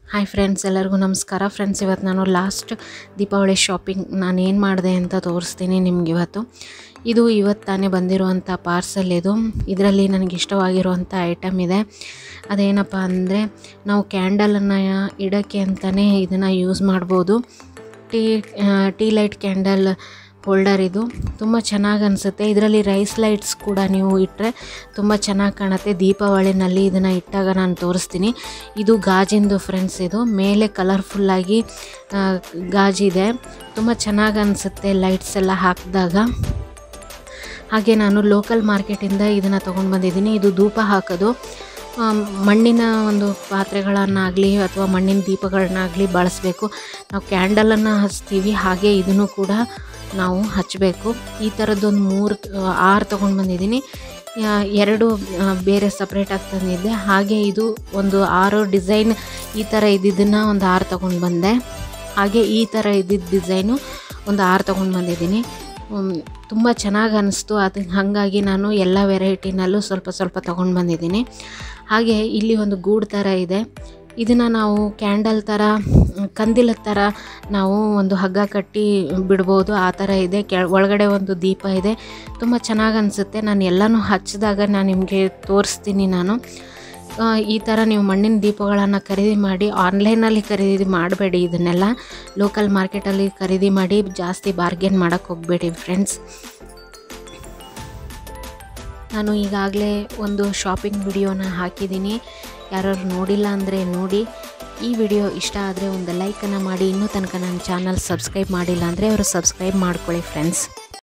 hi friends ಎಲ್ಲರಿಗೂ ನಮಸ್ಕಾರ friends ಇವತ್ತು ನಾನು ಲಾಸ್ಟ್ ದೀಪಾವಳಿ ಶಾಪಿಂಗ್ ನಾನು ಏನು ಮಾಡಿದೆ ಅಂತ ತೋರಿಸ್ತೀನಿ ನಿಮ್ಗೆ ಇವತ್ತು ಇದು ಇವತ್ತು ತಾನೇ ಬಂದಿರುವಂಥ ಪಾರ್ಸಲ್ ಇದು ಇದರಲ್ಲಿ ನನಗೆ ಇಷ್ಟವಾಗಿರುವಂಥ ಐಟಮ್ ಇದೆ ಅದೇನಪ್ಪ ಅಂದರೆ ನಾವು ಕ್ಯಾಂಡಲನ್ನು ಇಡೋಕ್ಕೆ ಅಂತಲೇ ಇದನ್ನು ಯೂಸ್ ಮಾಡ್ಬೋದು tea tea light candle holder ಇದು ತುಂಬ ಚೆನ್ನಾಗಿ ಅನಿಸುತ್ತೆ ಇದರಲ್ಲಿ ರೈಸ್ ಲೈಟ್ಸ್ ಕೂಡ ನೀವು ಇಟ್ಟರೆ ತುಂಬ ಚೆನ್ನಾಗಿ ಕಾಣುತ್ತೆ ದೀಪಾವಳಿನಲ್ಲಿ ಇದನ್ನು ಇಟ್ಟಾಗ ನಾನು ತೋರಿಸ್ತೀನಿ ಇದು ಗಾಜಿಂದು ಫ್ರೆಂಡ್ಸ್ ಇದು ಮೇಲೆ ಕಲರ್ಫುಲ್ಲಾಗಿ ಗಾಜಿದೆ ತುಂಬ ಚೆನ್ನಾಗಿ ಅನಿಸುತ್ತೆ ಲೈಟ್ಸ್ ಎಲ್ಲ ಹಾಕಿದಾಗ ಹಾಗೆ ನಾನು ಲೋಕಲ್ ಮಾರ್ಕೆಟಿಂದ ಇದನ್ನು ತೊಗೊಂಡು ಬಂದಿದ್ದೀನಿ ಇದು ಧೂಪ ಹಾಕೋದು ಆಮ್, ಮಣ್ಣಿನ ಒಂದು ಪಾತ್ರೆಗಳನ್ನಾಗಲಿ ಅಥವಾ ಮಣ್ಣಿನ ದೀಪಗಳನ್ನಾಗಲಿ ಬಳಸಬೇಕು ನಾವು ಕ್ಯಾಂಡಲನ್ನು ಹಚ್ತೀವಿ ಹಾಗೆ ಇದನ್ನು ಕೂಡ ನಾವು ಹಚ್ಚಬೇಕು ಈ ಥರದ್ದೊಂದು ಮೂರು ಆರು ತೊಗೊಂಡು ಬಂದಿದ್ದೀನಿ ಆ, ಎರಡು ಆ, ಬೇರೆ ಸಪ್ರೇಟಾಗಿ ತಂದಿದ್ದೆ ಹಾಗೆ ಇದು ಒಂದು ಆರು ಡಿಸೈನ್ ಈ ಥರ ಇದ್ದಿದ್ದನ್ನು ಒಂದು ಆರು ತೊಗೊಂಡು ಬಂದೆ ಹಾಗೆ ಈ ಥರ ಇದ್ದಿದ್ದ ಡಿಸೈನು ಒಂದು ಆರು ತೊಗೊಂಡು ಬಂದಿದ್ದೀನಿ ತುಂಬ ಚೆನ್ನಾಗಿ ಅನ್ನಿಸ್ತು ಅದು ಹಾಗಾಗಿ ನಾನು ಎಲ್ಲ ವೆರೈಟಿನಲ್ಲೂ ಸ್ವಲ್ಪ ಸ್ವಲ್ಪ ತೊಗೊಂಡು ಬಂದಿದ್ದೀನಿ ಹಾಗೆ ಇಲ್ಲಿ ಒಂದು ಗೂಡು ಥರ ಇದೆ ಇದನ್ನು ನಾವು ಕ್ಯಾಂಡಲ್ ಥರ ಕಂದಿಲ ಥರ ನಾವು ಒಂದು ಹಗ್ಗ ಕಟ್ಟಿ ಬಿಡ್ಬೋದು ಆ ಥರ ಇದೆ ಕೆಳ ಒಳಗಡೆ ಒಂದು ದೀಪ ಇದೆ ತುಂಬ ಚೆನ್ನಾಗಿ ಅನಿಸುತ್ತೆ ನಾನು ಎಲ್ಲನೂ ಹಚ್ಚಿದಾಗ ನಾನು ನಿಮಗೆ ತೋರಿಸ್ತೀನಿ ನಾನು ಆ, ಈ ಥರ ನೀವು ಮಣ್ಣಿನ ದೀಪಗಳನ್ನು ಖರೀದಿ ಮಾಡಿ ಆನ್ಲೈನಲ್ಲಿ ಖರೀದಿ ಮಾಡಬೇಡಿ ಇದನ್ನೆಲ್ಲ ಲೋಕಲ್ ಮಾರ್ಕೆಟಲ್ಲಿ ಖರೀದಿ ಮಾಡಿ ಜಾಸ್ತಿ ಬಾರ್ಗೇನ್ ಮಾಡೋಕ್ಕೆ ಹೋಗಬೇಡಿ ಫ್ರೆಂಡ್ಸ್ ನಾನು ಈಗಾಗಲೇ ಒಂದು ಶಾಪಿಂಗ್ ವಿಡಿಯೋನ ಹಾಕಿದ್ದೀನಿ ಯಾರು ನೋಡಿಲ್ಲ ಅಂದರೆ ನೋಡಿ ಈ ವಿಡಿಯೋ ಇಷ್ಟ ಆದರೆ ಒಂದು ಲೈಕನ್ನು ಮಾಡಿ ಇನ್ನೂ ತನಕ ನನ್ನ ಚಾನಲ್ ಸಬ್ಸ್ಕ್ರೈಬ್ ಮಾಡಿಲ್ಲ ಅಂದರೆ ಅವರು ಸಬ್ಸ್ಕ್ರೈಬ್ ಮಾಡ್ಕೊಳ್ಳಿ ಫ್ರೆಂಡ್ಸ್